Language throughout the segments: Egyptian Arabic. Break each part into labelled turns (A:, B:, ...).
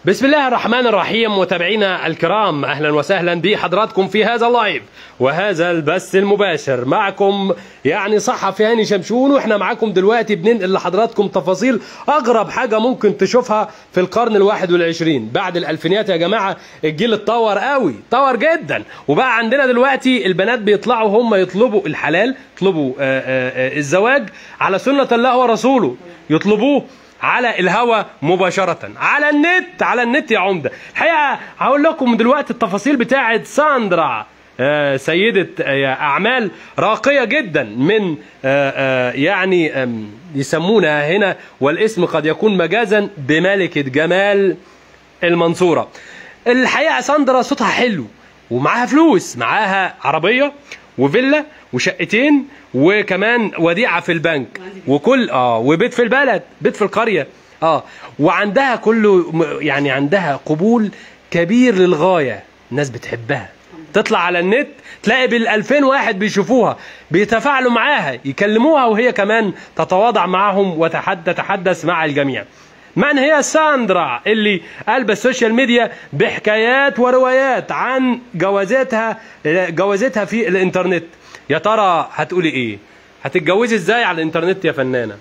A: بسم الله الرحمن الرحيم متابعينا الكرام اهلا وسهلا بحضراتكم في هذا اللايف وهذا البث المباشر معكم يعني صحفي هاني شمشون واحنا معاكم دلوقتي بننقل لحضراتكم تفاصيل اغرب حاجه ممكن تشوفها في القرن الواحد والعشرين بعد الالفينيات يا جماعه الجيل اتطور قوي اتطور جدا وبقى عندنا دلوقتي البنات بيطلعوا هم يطلبوا الحلال يطلبوا آه، آه، آه، الزواج على سنه الله ورسوله يطلبوه على الهوا مباشرة على النت على النت يا عمدة الحقيقة هقول لكم دلوقتي التفاصيل بتاعة ساندرا آه، سيدة آه، أعمال راقية جدا من آه، آه، يعني آم، يسمونها هنا والاسم قد يكون مجازا بملكة جمال المنصورة الحقيقة ساندرا صوتها حلو ومعاها فلوس معاها عربية وفيلا وشقتين وكمان وديعة في البنك وكل اه وبيت في البلد بيت في القرية اه وعندها كله م- يعني عندها قبول كبير للغاية الناس بتحبها تطلع على النت تلاقي بال2000 واحد بيشوفوها بيتفاعلوا معاها يكلموها وهي كمان تتواضع معهم وتتحدث مع الجميع من هي ساندرا اللي قلب السوشيال ميديا بحكايات وروايات عن جوازاتها جوازتها في الانترنت يا ترى هتقولي ايه هتتجوزي ازاي على الانترنت يا فنانه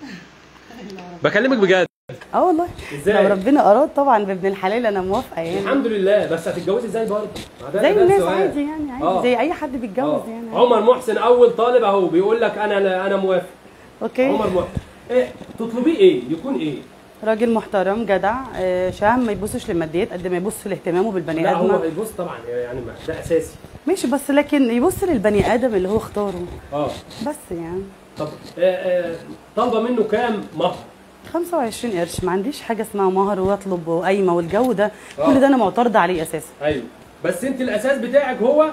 A: بكلمك بجد
B: اه والله
A: إزاي؟
B: لو ربنا اراد طبعا بابن الحلال انا موافقه يعني
A: الحمد لله بس هتتجوزي ازاي برضه ما ده-
B: زي
A: ده
B: الناس
A: السؤال.
B: عادي يعني عادي
A: آه.
B: زي اي حد بيتجوز
A: آه.
B: يعني
A: عمر محسن اول طالب اهو بيقول لك انا انا موافق
B: اوكي
A: عمر محسن ايه تطلبيه ايه يكون ايه
B: راجل محترم جدع آه، شهم ما يبصش للماديات قد ما يبص لاهتمامه بالبني
A: لا هو
B: ادم
A: هيبص طبعا يعني ما- ده اساسي
B: ماشي بس لكن يبص للبني ادم اللي هو اختاره
A: اه
B: بس يعني
A: طب آه، آه، طالبه منه كام مهر
B: 25 قرش ما عنديش حاجه اسمها مهر واطلب قايمه والجو ده
A: آه.
B: كل ده انا معترضه عليه اساسا
A: ايوه بس انت الاساس بتاعك هو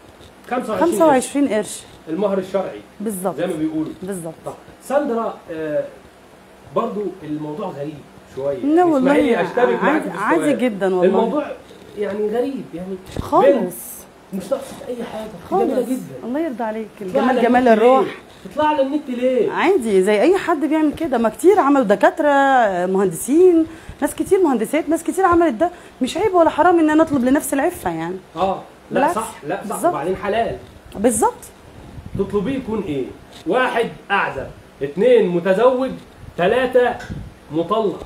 A: 25 قرش.
B: 25 قرش
A: المهر الشرعي
B: بالظبط
A: زي ما بيقولوا
B: بالظبط
A: طب ساندرا آه، برضو الموضوع غريب شويه
B: لا والله
A: اسمحي لي
B: يعني
A: اشتبك معاك
B: عادي-
A: في
B: عادي
A: السؤال.
B: جدا والله.
A: الموضوع يعني غريب يعني بنت
B: خالص
A: مش ناقصه اي حاجه جميله
B: خالص
A: جدا
B: الله يرضى عليك
A: تطلع على
B: الجمال جمال
A: النت ليه؟
B: الروح
A: تطلع على النت ليه؟
B: عادي زي اي حد بيعمل كده ما كتير عملوا دكاتره مهندسين ناس كتير مهندسات ناس كتير عملت ده مش عيب ولا حرام ان انا اطلب لنفس العفه يعني
A: اه لا
B: بالعكس.
A: صح لا صح
B: بالظبط.
A: وبعدين حلال
B: بالظبط
A: تطلبيه يكون ايه؟ واحد اعزب اثنين متزوج ثلاثة مطلق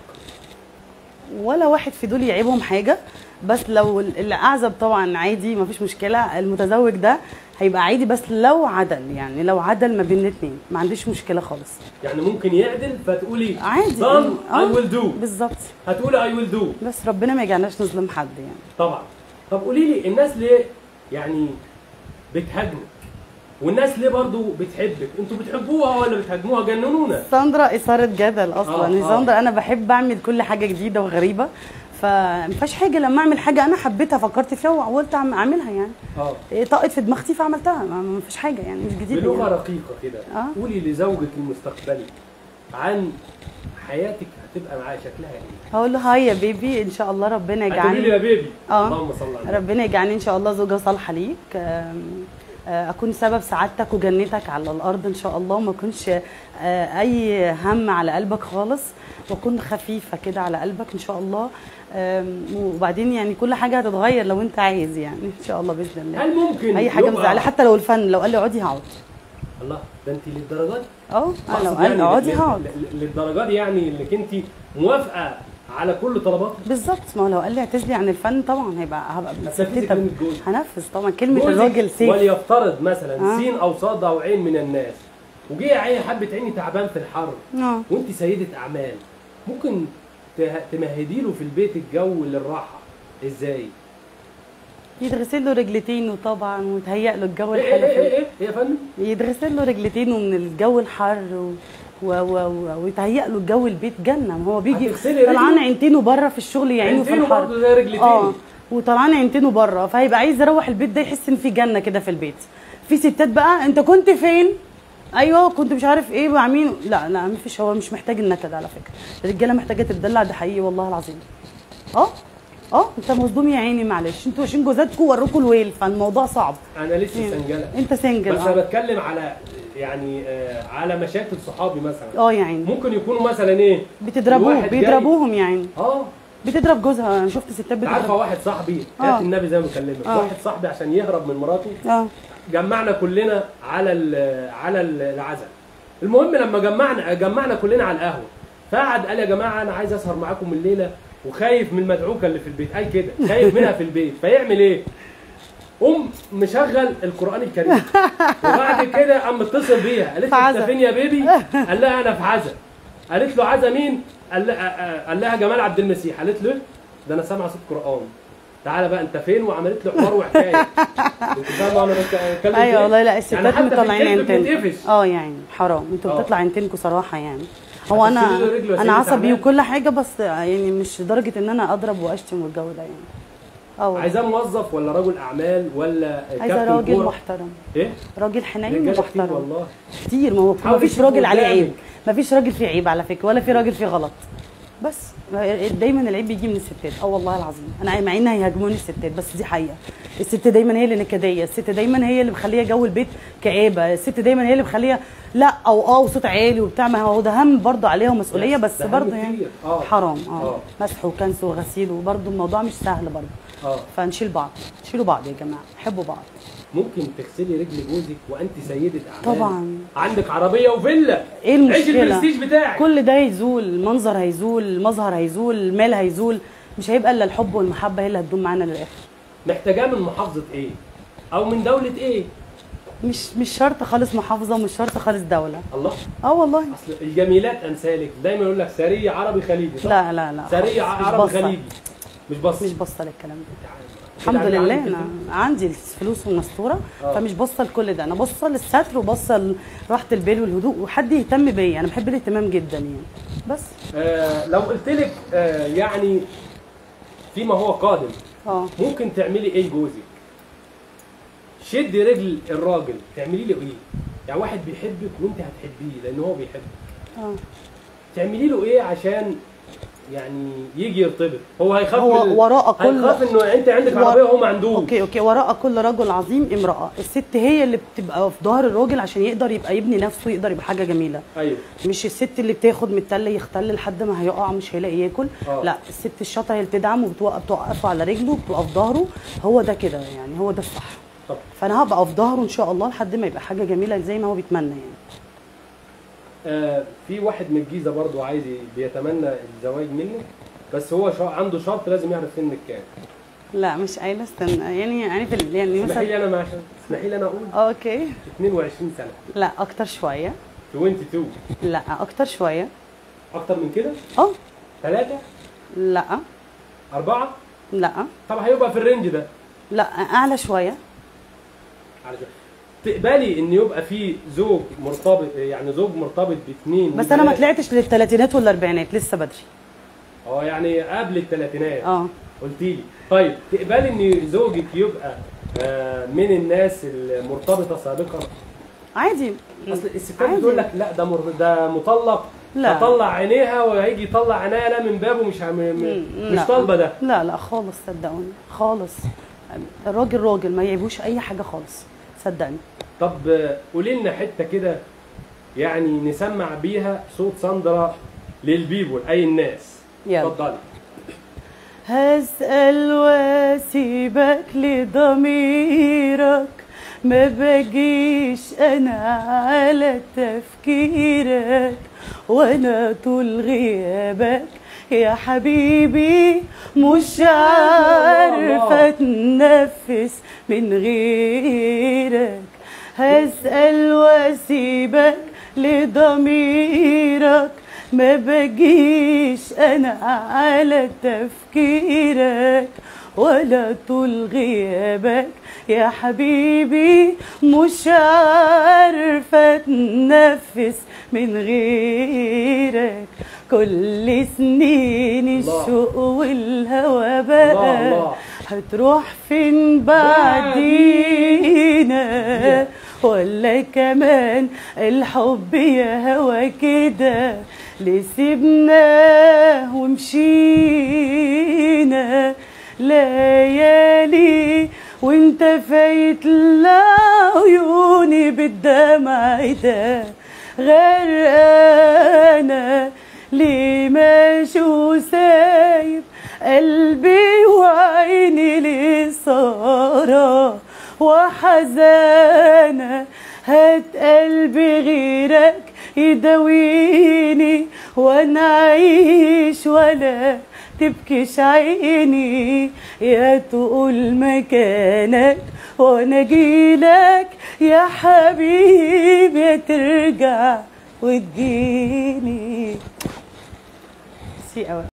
B: ولا واحد في دول يعيبهم حاجه بس لو اللي اعزب طبعا عادي ما فيش مشكله المتزوج ده هيبقى عادي بس لو عدل يعني لو عدل ما بين الاثنين ما عنديش مشكله خالص
A: يعني ممكن يعدل فتقولي
B: عادي
A: done I will do
B: بالظبط
A: هتقولي I will do
B: بس ربنا ما يجعلناش نظلم حد يعني
A: طبعا طب قولي لي الناس ليه يعني بتهاجمك والناس ليه برضو بتحبك انتوا بتحبوها ولا بتهاجموها جننونا
B: ساندرا إثارة جدل أصلا
A: آه،
B: آه
A: آه.
B: ساندرا أنا بحب أعمل كل حاجة جديدة وغريبة فمفيش حاجة لما أعمل حاجة أنا حبيتها فكرت فيها وقلت أعم- أعملها يعني
A: اه
B: إيه، طقت في دماغتي فعملتها ما- ما فيش حاجة يعني مش جديدة
A: بلغه
B: يعني.
A: رقيقه كده
B: آه.
A: قولي لزوجك المستقبلي عن حياتك هتبقى معاه شكلها ايه
B: هقول له هاي يا بيبي إن شاء الله ربنا
A: هتقولي لي يا
B: يجعلني
A: بيبي
B: آه.
A: اللهم صل على النبي
B: ربنا يجعلني إن شاء الله زوجة صالحة ليك آم، آه، أكون سبب سعادتك وجنتك على الأرض إن شاء الله وما أكونش آه، أي هم على قلبك خالص وأكون خفيفة كده على قلبك إن شاء الله آم، وبعدين يعني كل حاجة هتتغير لو أنت عايز يعني إن شاء الله بإذن الله
A: هل ممكن
B: اي حاجه
A: يبقى-
B: مزعله حتى لو الفن لو قال لي اقعدي هقعد
A: الله ده انت للدرجه دي
B: اه لو
A: أقصد
B: قال
A: يعني
B: اقعدي
A: لل-
B: هقعد
A: لل- للدرجه دي يعني انك انت موافقه على كل طلباتك
B: بالظبط ما هو لو قال لي اعتزلي عن الفن طبعا هيبقى هبقى
A: هتنفذي
B: مستتة.
A: كلمة جوزك.
B: هنفذ طبعا كلمه
A: جوزك
B: الراجل سيف
A: وليفترض مثلا
B: آه.
A: سين او صاد او عين من الناس وجه عين حبه عيني تعبان في الحر
B: اه
A: وانت سيده اعمال ممكن ته- تمهدي له في البيت الجو للراحه ازاي؟
B: يدرسل له رجلتينه طبعا وتهيأ له الجو
A: ايه ايه
B: الحلو
A: ايه
B: في-
A: ايه, إيه يا فندم؟
B: يدرسل له رجلتينه من الجو الحر و... و... و... و... ويتهيأ له الجو البيت جنه ما هو بيجي
A: هتغسلي
B: طلعان
A: رجله؟
B: عينتينه بره في الشغل يعينه في
A: عينتينه
B: الحر
A: برضه زي رجلتين.
B: اه وطلعان عينتينه بره فهيبقى عايز يروح البيت ده يحس ان في جنه كده في البيت في ستات بقى انت كنت فين ايوه كنت مش عارف ايه مع مين لا لا مفيش هو مش محتاج النكد على فكره الرجاله محتاجه تتدلع ده حقيقي والله العظيم اه اه انت مصدوم يا عيني معلش انتوا عشان جوزاتكم وروكوا الويل فالموضوع صعب
A: انا لسه سنجله
B: انت سنجل
A: بس انا
B: اه
A: بتكلم على يعني آه على مشاكل صحابي مثلا
B: اه يا عيني
A: ممكن يكونوا مثلا ايه
B: بتضربوه
A: الواحد جاي-
B: بيضربوهم يا عيني
A: اه
B: بتضرب جوزها انا شفت ستات
A: انت عارفه
B: بتضرب
A: واحد صاحبي
B: آه.
A: كانت النبي زي ما بكلمك
B: آه.
A: واحد صاحبي عشان يهرب من مراته
B: اه
A: جمعنا كلنا على ال- على ال- العزاء المهم لما جمعنا جمعنا كلنا على القهوه فقعد قال يا جماعه انا عايز اسهر معاكم الليله وخايف من المدعوكه اللي في البيت قال كده خايف منها في البيت فيعمل ايه قوم مشغل القران الكريم وبعد كده قام متصل بيها قالت
B: في
A: له انت
B: عزا.
A: فين يا بيبي قال لها انا في عزا قالت له عزا مين قال لها قال لها جمال عبد المسيح قالت له ده انا سامعه صوت قران تعالى بقى انت فين وعملت له حوار وحكايه انت فاهمه انا بتكلم
B: ايوه
A: فين؟
B: والله لا
A: يعني
B: الستات
A: حتى في
B: مطلعين
A: الكذب
B: عينتين
A: بنتقفش.
B: اه يعني حرام انتوا
A: آه.
B: بتطلع عينتينكوا صراحه يعني هو انا
A: هتشيلي له رجله يا
B: انا
A: سيدة
B: عصبي
A: أعمال.
B: وكل حاجه بس يعني مش لدرجه ان انا اضرب واشتم والجو ده يعني اه والله.
A: عايزاه موظف ولا رجل اعمال ولا
B: عايزه
A: كابتن
B: راجل
A: كورة؟
B: محترم
A: ايه
B: راجل حنين
A: رجاله كتير
B: ومحترم
A: والله
B: كتير ما هو ما
A: حاولي
B: فيش
A: تشوفي
B: راجل عليه
A: قدامك.
B: عيب ما فيش راجل فيه عيب على فكره ولا في راجل فيه غلط بس دايما العيب بيجي من الستات اه والله العظيم انا مع انها هيهاجموني الستات بس دي حقيقه الست دايما هي اللي نكديه الست دايما هي اللي مخليه جو البيت كآبه الست دايما هي اللي مخليها لا او اه وصوت عالي وبتاع ما هو ده هم برضه عليها ومسؤوليه
A: بس
B: بس
A: ده هم
B: برضه يعني
A: كتير. آه.
B: حرام اه
A: آه.
B: مسح وكنس وغسيل وبرضه الموضوع مش سهل برضه
A: اه
B: فنشيل بعض شيلوا بعض يا جماعه حبوا بعض
A: ممكن تغسلي رجل جوزك وانت سيده اعمال
B: طبعا.
A: عندك عربيه وفيلا
B: ايه
A: عيش
B: المشكله
A: البرستيج بتاعك
B: كل ده هيزول المنظر هيزول المظهر هيزول المال هيزول مش هيبقى الا الحب والمحبه هي اللي هتدوم معانا للاخر
A: محتاجاه من محافظه ايه او من دوله ايه
B: مش مش شرط خالص محافظه ومش شرط خالص دوله
A: الله
B: اه والله
A: اصل الجميلات امثالك دايما يقول لك سريه عربي خليجي صح؟
B: لا لا لا
A: سريه
B: خالص. مش
A: عربي
B: باصة.
A: خليجي مش بص
B: مش باصه للكلام ده الحمد لله انا عندي الفلوس والمستوره
A: آه.
B: فمش باصه لكل ده انا باصه للستر وباصه لراحه البال والهدوء وحد يهتم بيا انا بحب الاهتمام جدا يعني بس
A: آه لو قلت لك آه يعني فيما هو قادم
B: اه
A: ممكن تعملي ايه لجوزك شدي رجل الراجل تعملي له ايه يعني واحد بيحبك وانت هتحبيه لان هو بيحبك
B: اه
A: تعملي له ايه عشان يعني يجي يرتبط هو هيخاف
B: هو
A: من-
B: وراء كل-
A: هيخاف انه انت عندك
B: ور-
A: عربيه وهو ما عندوش
B: اوكي اوكي وراء كل رجل عظيم امراه الست هي اللي بتبقى في ظهر الراجل عشان يقدر يبقى يبني نفسه يقدر يبقى حاجه جميله
A: ايوه
B: مش الست اللي بتاخد من التل يختل لحد ما هيقع مش هيلاقي ياكل
A: آه.
B: لا الست الشاطره هي اللي بتدعم وبتوقف توقفه على رجله وبتبقى في ظهره هو ده كده يعني هو ده الصح
A: طب
B: فانا هبقى في ظهره ان شاء الله لحد ما يبقى حاجه جميله زي ما هو بيتمنى يعني
A: آه في واحد من الجيزه برضو عايز ي- بيتمنى الزواج منك بس هو شا... عنده شرط لازم يعرف سنك كام
B: لا مش قايله استنى يعني يعني في ال- يعني
A: اسمحي لي
B: مثلا
A: انا مع اسمحي لي انا اقول
B: اوكي
A: 22 سنه
B: لا اكتر شويه
A: 22
B: لا اكتر شويه
A: اكتر من كده
B: اه
A: ثلاثه
B: لا
A: اربعه
B: لا
A: طب هيبقى في الرينج ده
B: لا اعلى شويه
A: علشان تقبلي ان يبقى في زوج مرتبط يعني زوج مرتبط باثنين
B: بس انا ما
A: وبنات؟
B: طلعتش للثلاثينات والاربعينات لسه بدري
A: اه يعني قبل الثلاثينات
B: اه
A: قلتي لي طيب تقبلي ان زوجك يبقى آه، من الناس المرتبطه سابقا
B: عادي
A: اصل الستات
B: عادي.
A: بتقول لك لا ده مر... ده مطلق
B: لا.
A: تطلع عينيها وهيجي يطلع عينيها لا من بابه مش هم... م-
B: مم،
A: مش
B: لا.
A: طالبه ده
B: لا لا خالص صدقوني خالص الراجل راجل ما يعيبوش اي حاجه خالص صدقني
A: طب آه، قولي لنا حته كده يعني نسمع بيها صوت ساندرا للبيبول اي الناس
B: يلا.
A: اتفضلي
B: هسأل واسيبك لضميرك ما بجيش انا على تفكيرك وانا طول غيابك يا حبيبي مش عارفه اتنفس من غيرك هسأل واسيبك لضميرك ما بجيش انا على تفكيرك ولا طول غيابك يا حبيبي مش عارفة اتنفس من غيرك كل سنين
A: الله.
B: الشوق والهوى
A: الله
B: بقى
A: الله.
B: هتروح فين بعدينا ولا كمان الحب يا هوا كده اللي سيبناه ومشينا ليالي وانت فايت لعيوني بالدمع ده غرقانة ليه ماشي وسايب قلبي وعيني لسهرة وحزانة هات قلبي غيرك يداويني وانا عيش ولا تبكيش عيني يا تقول مكانك وانا اجيلك يا حبيبي يا ترجع وتجيني سي أوي